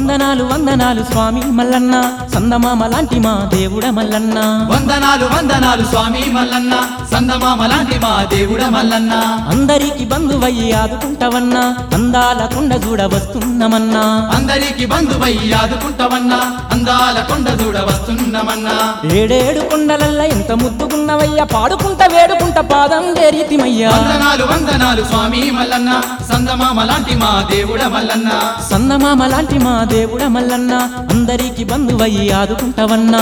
వందనాలు వందనాలు స్వామి మల్లన్న సందమామ లాంటి మా దేవుడ మల్లన్న వందనాలు వందనాలు స్వామి మల్లన్న సందమామ లాంటి మా దేవుడ మల్లన్న అందరికి బంధువయ్యి ఆదుకుంటవన్నా అందాల కొండ చూడ వస్తున్నమన్నా అందరికి బంధువై ఆదుకుంటామన్నా అందాల కొండ చూడ వస్తున్నమన్నా ఏడేడు కొండలల్ల ఎంత ముద్దుకున్నవయ్యా పాడుకుంట వేడుకుంట పాదం చేరితిమయ్యా వందనాలు వందనాలు స్వామి మల్లన్న సందమామ లాంటి మా దేవుడ మల్లన్న సందమామ లాంటి మా దేవుడ మల్లన్న అందరికి బంధువయ్యి ఆదుకుంటవన్నా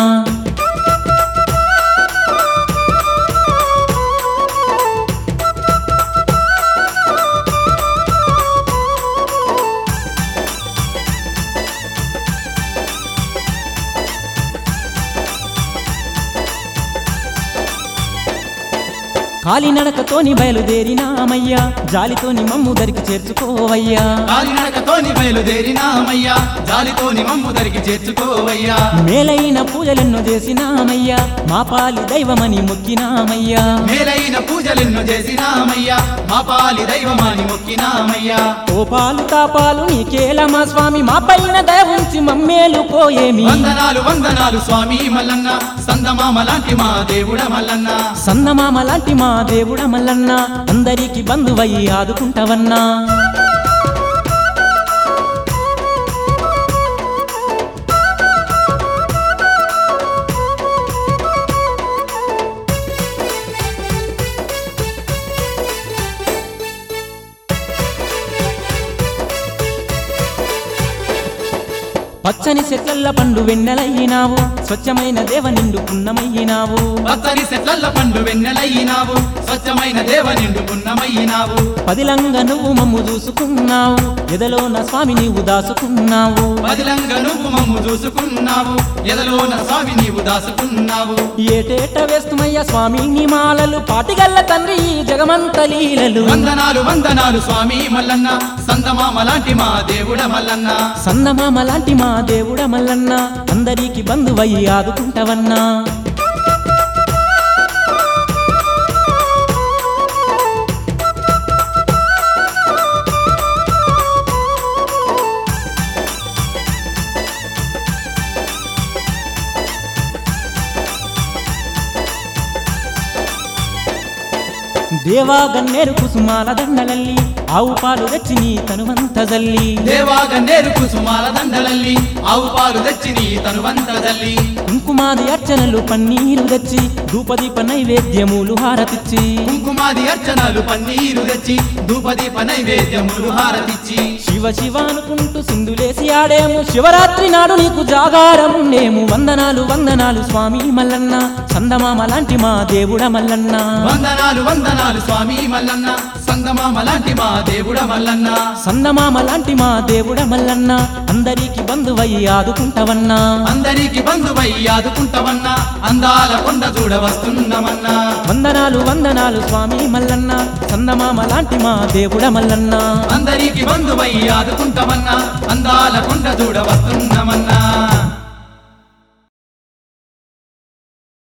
కాలినడకతోని బయలుదేరినామయ్యా జాలితోని మమ్ము దరికి చేర్చుకోవయ్యా కాలినడకతోని బయలుదేరినామయ్యా జాలితోని మమ్ము దరికి చేర్చుకోవయ్యా మేలైన పూజలెన్నో చేసినామయ్యా మా పాలి దైవమని మొక్కినామయ్యా మేలైన పూజలెన్నో చేసినామయ్యా మా పాలి దైవమాని మొక్కినామయ్యా కోపాలు తాపాలు నీకేల మా స్వామి మా పైన దయ ఉంచి మమ్మేలు కోయేమి వందనాలు వందనాలు స్వామి మల్లన్న సందమామ లాంటి మా దేవుడ మల్లన్న సన్నమామ లాంటి మా దేవుడ మల్లన్న అందరికి బంధువయ్యి ఆదుకుంటవన్నా పచ్చని చెట్లల్ల పండు వెన్నెలయ్యినావు స్వచ్ఛమైన దేవ నిండు పున్నమయ్యినావు పచ్చని చెట్లల్ల పండు వెన్నెలయ్యినావు స్వచ్ఛమైన దేవ నిండు పున్నమయ్యినావు పదిలంగా నువ్వు మమ్ము చూసుకున్నావు ఎదలోన స్వామి నీవు దాసుకున్నావు బదిలంగా నువ్వు మమ్ము చూసుకున్నావు ఎదలోన స్వామి నీవు దాసుకున్నావు ఏటేట వేస్తుమయ్య స్వామి నీ మాలలు పాటిగల్ల తండ్రి ఈ జగమంత లీలలు వందనాలు వందనాలు స్వామి మల్లన్న సందమామ లాంటి మా దేవుడ మల్లన్న సన్నమామ లాంటి మా దేవుడ మల్లన్న అందరికి బంధువయ్యి ఆదుకుంటవన్నా దేవా గన్నేరు కుసుమాల దండలల్లి ఆవు పాలు తెచ్చి నీ తనువంత జల్లి దేవాగ నేరు కుసుమాల దండలల్లి ఆవు పాలు తెచ్చి నీ తనువంతదల్లి కుంకుమాది అర్చనలు పన్నీరు తెచ్చి ధూపదీప నైవేద్యములు హారతిచ్చి కుంకుమాది అర్చనలు పన్నీరు తెచ్చి ధూపదీప నైవేద్యములు హారతిచ్చి శివ శివ అనుకుంటూ సింధులేసి ఆడేము శివరాత్రి నాడు నీకు జాగారం నేము వందనాలు వందనాలు స్వామి మల్లన్న సందమామ లాంటి మా దేవుడ మల్లన్న వందనాలు వందనాలు స్వామి మల్లన్న సంగమామ లాంటి మా దేవుడ మల్లన్న సందమామ లాంటి మా దేవుడ మల్లన్న అందరికి బంధువయ్యి ఆదుకుంటవన్నా అందరికి బంధువై ఆదుకుంటామన్నా అందాల కొండ చూడ వస్తున్నమన్నా వందనాలు వందనాలు స్వామి మల్లన్న సందమామ లాంటి మా దేవుడ మల్లన్న అందరికి బంధువై ఆదుకుంటామన్నా అందాల కొండ చూడ వస్తున్నమన్నా